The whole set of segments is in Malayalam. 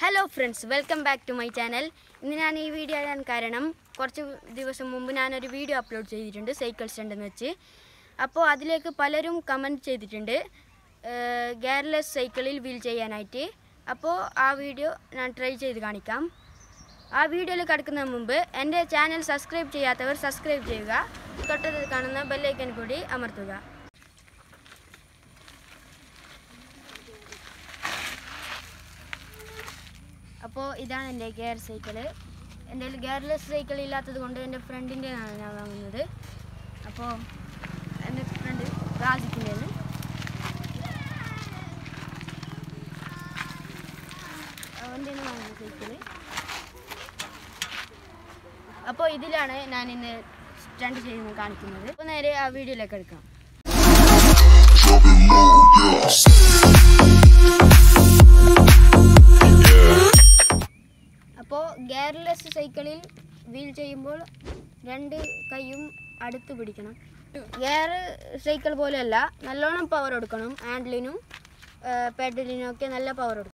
hello friends welcome back to my channel ഇന്ന് ഞാൻ ഈ വീഡിയോ ഇടാൻ കാരണം കുറച്ച് ദിവസം മുമ്പ് ഞാനൊരു വീഡിയോ അപ്ലോഡ് ചെയ്തിട്ടുണ്ട് സൈക്കിൾ സ്റ്റണ്ട് എന്ന് വെച്ച് അപ്പോൾ അതിലേക്ക് പലരും കമൻറ്റ് ചെയ്തിട്ടുണ്ട് ഗെയർലെസ് സൈക്കിളിൽ വീൽ ചെയ്യാനായിട്ട് അപ്പോൾ ആ വീഡിയോ ഞാൻ ട്രൈ ചെയ്ത് കാണിക്കാം ആ വീഡിയോയിൽ കിടക്കുന്നതിന് മുമ്പ് എൻ്റെ ചാനൽ സബ്സ്ക്രൈബ് ചെയ്യാത്തവർ സബ്സ്ക്രൈബ് ചെയ്യുക തൊട്ടത് കാണുന്ന ബെല്ലൈക്കൻ കൂടി അമർത്തുക അപ്പോൾ ഇതാണ് എൻ്റെ ഗിയർ സൈക്കിള് എൻ്റെ കയ്യിൽ ഗിയർലെസ് സൈക്കിൾ ഇല്ലാത്തത് കൊണ്ട് എൻ്റെ ഫ്രണ്ടിൻ്റെ ആണ് ഞാൻ വാങ്ങുന്നത് അപ്പോൾ എൻ്റെ ഫ്രണ്ട് റാസിക്കിൻ്റെ അവൻ്റെ വാങ്ങുന്ന സൈക്കിള് അപ്പോൾ ഇതിലാണ് ഞാൻ ഇന്ന് സ്റ്റണ്ട് ചെയ്യുന്നത് കാണിക്കുന്നത് അപ്പോൾ നേരെ ആ വീഡിയോയിലേക്ക് എടുക്കാം അപ്പോൾ ഗിയർലെസ് സൈക്കിളിൽ വീൽ ചെയ്യുമ്പോൾ രണ്ട് കൈയും അടുത്ത് പിടിക്കണം ഗിയർ സൈക്കിൾ പോലെയല്ല നല്ലോണം പവർ കൊടുക്കണം ഹാൻഡിലിനും പെഡലിനും ഒക്കെ നല്ല പവർ കൊടുക്കണം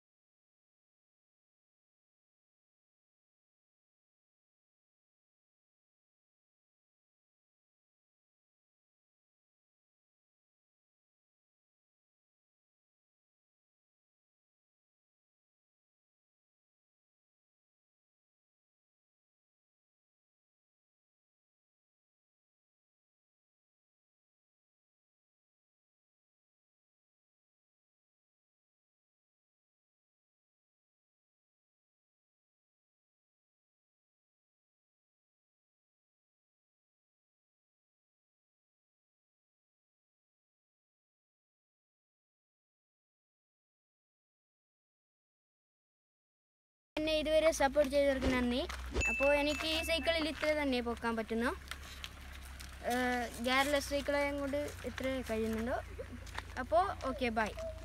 എന്നെ ഇതുവരെ സപ്പോർട്ട് ചെയ്തവർക്ക് നന്ദി അപ്പോൾ എനിക്ക് ഈ സൈക്കിളിൽ ഇത്ര തന്നെ പോക്കാൻ പറ്റുന്നു ഗിയർലെസ് സൈക്കിളായും കൊണ്ട് ഇത്ര കഴിയുന്നുണ്ടോ അപ്പോൾ ഓക്കെ ബൈ